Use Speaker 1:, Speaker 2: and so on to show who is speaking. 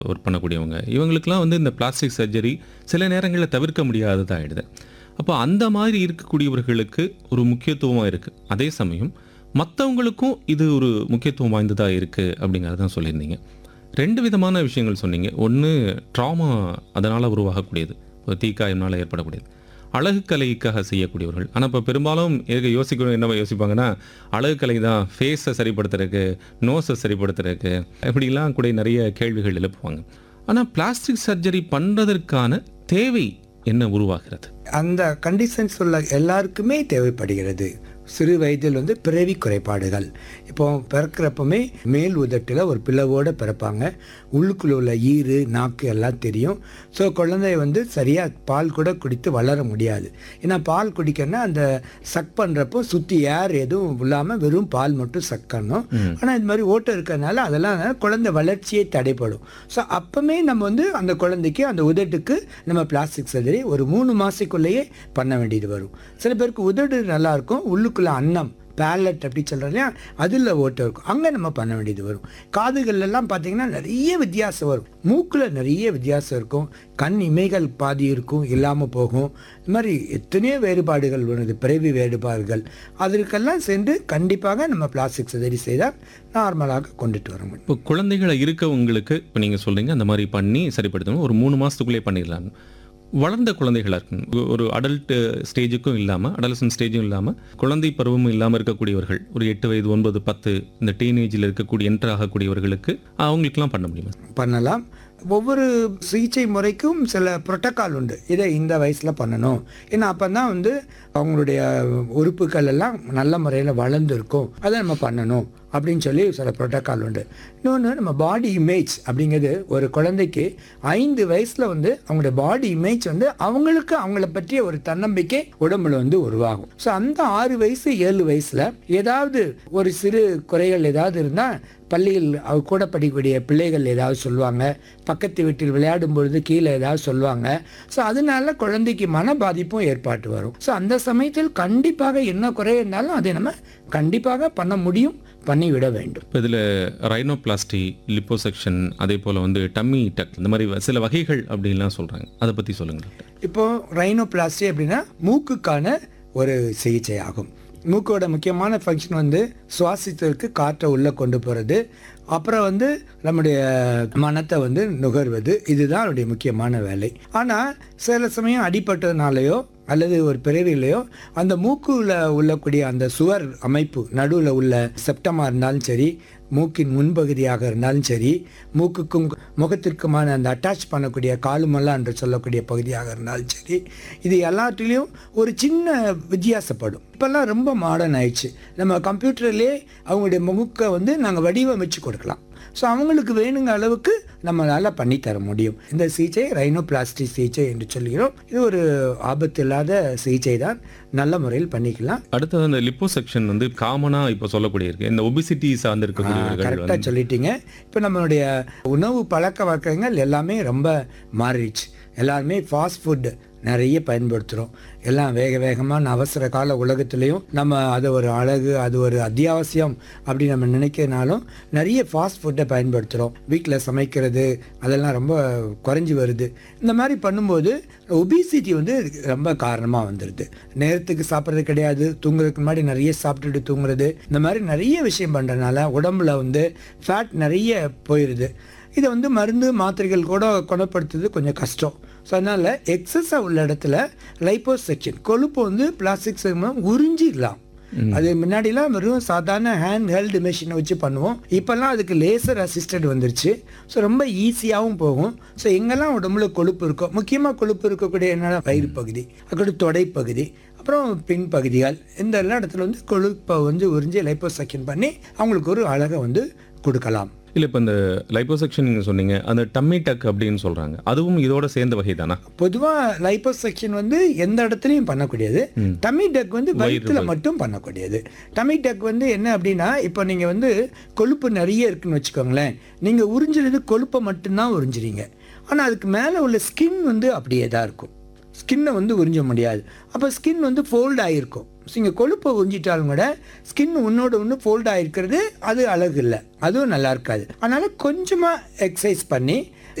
Speaker 1: work பண்ணக்கூடியவங்க இவங்களுக்கெல்லாம் வந்து இந்த பிளாஸ்டிக் சர்ஜரி சில நேரங்களில் தவிர்க்க முடியாததாக ஆயிடுது அப்போ அந்த மாதிரி இருக்கக்கூடியவர்களுக்கு ஒரு முக்கியத்துவமாக இருக்குது அதே சமயம் மற்றவங்களுக்கும் இது ஒரு முக்கியத்துவம் வாய்ந்ததாக இருக்குது அப்படிங்கிறதான் சொல்லியிருந்தீங்க ரெண்டு விதமான விஷயங்கள் சொன்னீங்க ஒன்று ட்ராமா அதனால் உருவாகக்கூடியது இப்போ தீக்காயம்னால ஏற்படக்கூடியது அழகுக்கலைக்காக செய்யக்கூடியவர்கள் ஆனால் இப்போ பெரும்பாலும் எதுக்கு யோசிக்கணும் என்ன யோசிப்பாங்கன்னா அழகுக்கலை தான் ஃபேஸை சரிப்படுத்துறதுக்கு நோஸை சரிப்படுத்துறதுக்கு இப்படிலாம் கூட நிறைய கேள்விகள் எழுப்புவாங்க ஆனால் பிளாஸ்டிக் சர்ஜரி பண்ணுறதற்கான தேவை என்ன உருவாகிறது
Speaker 2: அந்த கண்டிஷன்ஸ் உள்ள எல்லாருக்குமே தேவைப்படுகிறது சிறு வயதில் வந்து பிறவி குறைபாடுகள் இப்போ பிறக்கிறப்பமே மேல் உதட்டில் ஒரு பிளவோடு பிறப்பாங்க உள்ளுக்குள்ள உள்ள ஈறு நாக்கு எல்லாம் தெரியும் ஸோ குழந்தை வந்து சரியாக பால் கூட குடித்து வளர முடியாது ஏன்னா பால் குடிக்கணும்னா அந்த சக் பண்ணுறப்போ சுற்றி ஏர் எதுவும் இல்லாமல் வெறும் பால் மட்டும் சக் பண்ணணும் ஆனால் இந்த மாதிரி ஓட்டம் இருக்கிறதுனால அதெல்லாம் குழந்தை வளர்ச்சியே தடைப்படும் ஸோ அப்போமே நம்ம வந்து அந்த குழந்தைக்கு அந்த உதட்டுக்கு நம்ம பிளாஸ்டிக் சர்ஜரி ஒரு மூணு மாதத்துக்குள்ளேயே பண்ண வேண்டியது வரும் சில பேருக்கு உதடு நல்லா இருக்கும் உள்ளுக்குள்ள அன்னம் பேலட் அப்படி சொல்கிறோம் இல்லையா அதில் ஓட்டம் இருக்கும் அங்கே நம்ம பண்ண வேண்டியது வரும் காதுகள் எல்லாம் பார்த்தீங்கன்னா நிறைய வித்தியாசம் வரும் மூக்கில் நிறைய வித்தியாசம் இருக்கும் கண் இமைகள் பாதி இருக்கும் இல்லாமல் போகும் இது மாதிரி எத்தனையோ வேறுபாடுகள் வருது பிறவி வேறுபாடுகள் அதற்கெல்லாம் சென்று கண்டிப்பாக நம்ம பிளாஸ்டிக் சர்ஜரி செய்தால் நார்மலாக கொண்டுட்டு வர முடியும்
Speaker 1: இப்போ குழந்தைகளை இருக்கவங்களுக்கு இப்போ நீங்கள் சொல்கிறீங்க அந்த மாதிரி பண்ணி சரிப்படுத்தணும் ஒரு மூணு மாதத்துக்குள்ளே பண்ணிடலாம் வளர்ந்த குழந்தைகளாக இருக்கணும் ஒரு அடல்ட் ஸ்டேஜுக்கும் இல்லாமல் அடலசன் ஸ்டேஜும் இல்லாமல் குழந்தை பருவமும் இல்லாமல் இருக்கக்கூடியவர்கள் ஒரு எட்டு வயது ஒன்பது பத்து இந்த டீனேஜில் இருக்கக்கூடிய என்டர் ஆகக்கூடியவர்களுக்கு அவங்களுக்குலாம் பண்ண முடியுமா
Speaker 2: பண்ணலாம் ஒவ்வொரு சிகிச்சை முறைக்கும் சில புரோட்டோக்கால் உண்டு இதை இந்த வயசில் பண்ணணும் ஏன்னா அப்போ தான் வந்து அவங்களுடைய உறுப்புகள் எல்லாம் நல்ல முறையில் வளர்ந்துருக்கும் அதை நம்ம பண்ணணும் அப்படின்னு சொல்லி சில புரோட்டோக்கால் உண்டு இன்னொன்று நம்ம பாடி இமேஜ் அப்படிங்கிறது ஒரு குழந்தைக்கு ஐந்து வயசில் வந்து அவங்களுடைய பாடி இமேஜ் வந்து அவங்களுக்கு அவங்கள பற்றிய ஒரு தன்னம்பிக்கை உடம்புல வந்து உருவாகும் ஸோ அந்த ஆறு வயசு ஏழு வயசில் ஏதாவது ஒரு சிறு குறைகள் ஏதாவது இருந்தால் பள்ளியில் அவ கூட படிக்கக்கூடிய பிள்ளைகள் ஏதாவது சொல்லுவாங்க பக்கத்து வீட்டில் விளையாடும் பொழுது கீழே ஏதாவது சொல்லுவாங்க ஸோ அதனால குழந்தைக்கு மன பாதிப்பும் ஏற்பாட்டு வரும் ஸோ அந்த சமயத்தில் கண்டிப்பாக என்ன குறை இருந்தாலும் அதை நம்ம கண்டிப்பாக பண்ண முடியும் பண்ணிவிட வேண்டும்
Speaker 1: இப்போ இதில் ரைனோபிளாஸ்டி லிப்போசெக்ஷன் அதே போல் வந்து டம்மி டக் இந்த மாதிரி சில வகைகள் அப்படின்லாம் சொல்கிறாங்க அதை பற்றி சொல்லுங்கள் டாக்டர்
Speaker 2: இப்போ ரைனோபிளாஸ்டி அப்படின்னா மூக்குக்கான ஒரு சிகிச்சை ஆகும் மூக்கோட முக்கியமான ஃபங்க்ஷன் வந்து சுவாசித்ததற்கு காற்றை உள்ளே கொண்டு போகிறது அப்புறம் வந்து நம்முடைய மனத்தை வந்து நுகர்வது இதுதான் அவருடைய முக்கியமான வேலை ஆனால் சில சமயம் அடிபட்டதுனாலையோ அல்லது ஒரு பிறவிலையோ அந்த மூக்குல உள்ளக்கூடிய அந்த சுவர் அமைப்பு நடுவில் உள்ள செப்டமாக இருந்தாலும் சரி மூக்கின் முன்பகுதியாக இருந்தாலும் சரி மூக்குக்கும் முகத்திற்குமான அந்த அட்டாச் பண்ணக்கூடிய காலுமல்லா என்று சொல்லக்கூடிய பகுதியாக இருந்தாலும் சரி இது எல்லாத்துலேயும் ஒரு சின்ன வித்தியாசப்படும் இப்போல்லாம் ரொம்ப மாடர்ன் ஆயிடுச்சு நம்ம கம்ப்யூட்டர்லேயே அவங்களுடைய முகத்தை வந்து நாங்கள் வடிவமைச்சு கொடுக்கலாம் ஸோ அவங்களுக்கு வேணுங்க அளவுக்கு நம்மளால் பண்ணித்தர முடியும் இந்த சிகிச்சை ரைனோபிளாஸ்டி சிகிச்சை என்று சொல்கிறோம் இது ஒரு ஆபத்து இல்லாத சிகிச்சை தான் நல்ல முறையில் பண்ணிக்கலாம்
Speaker 1: அடுத்தது அந்த லிப்போசெக்ஷன் வந்து காமனாக இப்போ சொல்லக்கூடிய இருக்கு இந்த ஒபிசிட்டி சார்ந்து இருக்கக்கூடியவர்கள்
Speaker 2: கரெக்டாக சொல்லிட்டீங்க இப்போ நம்மளுடைய உணவு பழக்க வழக்கங்கள் எல்லாமே ரொம்ப மாறிடுச்சு எல்லாருமே ஃபாஸ்ட் ஃபுட் நிறைய பயன்படுத்துகிறோம் எல்லாம் வேக வேகமான அவசர கால உலகத்துலேயும் நம்ம அது ஒரு அழகு அது ஒரு அத்தியாவசியம் அப்படி நம்ம நினைக்கிறனாலும் நிறைய ஃபாஸ்ட் ஃபுட்டை பயன்படுத்துகிறோம் வீட்டில் சமைக்கிறது அதெல்லாம் ரொம்ப குறைஞ்சி வருது இந்த மாதிரி பண்ணும்போது ஒபிசிட்டி வந்து ரொம்ப காரணமாக வந்துடுது நேரத்துக்கு சாப்பிட்றது கிடையாது தூங்குறதுக்கு முன்னாடி நிறைய சாப்பிட்டுட்டு தூங்குறது இந்த மாதிரி நிறைய விஷயம் பண்ணுறதுனால உடம்புல வந்து ஃபேட் நிறைய போயிடுது இதை வந்து மருந்து மாத்திரைகள் கூட குணப்படுத்துறது கொஞ்சம் கஷ்டம் ஸோ அதனால் எக்ஸஸாக உள்ள இடத்துல லைப்போசெக்ஷன் கொழுப்பு வந்து பிளாஸ்டிக் மூலம் உறிஞ்சிடலாம் அது முன்னாடிலாம் வெறும் சாதாரண ஹேண்ட் ஹெல்டு மிஷினை வச்சு பண்ணுவோம் இப்போல்லாம் அதுக்கு லேசர் அசிஸ்டட் வந்துருச்சு ஸோ ரொம்ப ஈஸியாகவும் போகும் ஸோ எங்கெல்லாம் உடம்புல கொழுப்பு இருக்கோ முக்கியமாக கொழுப்பு இருக்கக்கூடிய என்னென்ன வயிறு பகுதி அக்கடி தொடைப்பகுதி அப்புறம் பின் பகுதிகள் இந்த எல்லா இடத்துல வந்து கொழுப்பை வந்து உறிஞ்சி லைப்போசெக்ஷன் பண்ணி அவங்களுக்கு ஒரு அழகை வந்து கொடுக்கலாம்
Speaker 1: இல்லை இப்போ இந்த லைப்போசெக்ஷன் நீங்கள் சொன்னீங்க அந்த டம்மி டக் அப்படின்னு சொல்கிறாங்க அதுவும் இதோட சேர்ந்த வகை தானா
Speaker 2: பொதுவாக லைப்போசெக்ஷன் வந்து எந்த இடத்துலையும் பண்ணக்கூடியது டமி டக் வந்து வயிற்றுல மட்டும் பண்ணக்கூடியது டமி டக் வந்து என்ன அப்படின்னா இப்போ நீங்கள் வந்து கொழுப்பு நிறைய இருக்குன்னு வச்சுக்கோங்களேன் நீங்கள் உறிஞ்சுறது கொழுப்பை மட்டும்தான் உறிஞ்சுறீங்க ஆனால் அதுக்கு மேலே உள்ள ஸ்கின் வந்து அப்படியே தான் இருக்கும் ஸ்கின்னை வந்து உறிஞ்ச முடியாது அப்போ ஸ்கின் வந்து ஃபோல்ட் ஆகிருக்கும் ஸோ இங்கே கொழுப்பை உறிஞ்சிட்டாலும் கூட ஸ்கின் உன்னோட ஒன்று ஃபோல்ட் ஆகிருக்கிறது அது அழகு இல்லை அதுவும் நல்லா இருக்காது அதனால் கொஞ்சமாக எக்ஸசைஸ் பண்ணி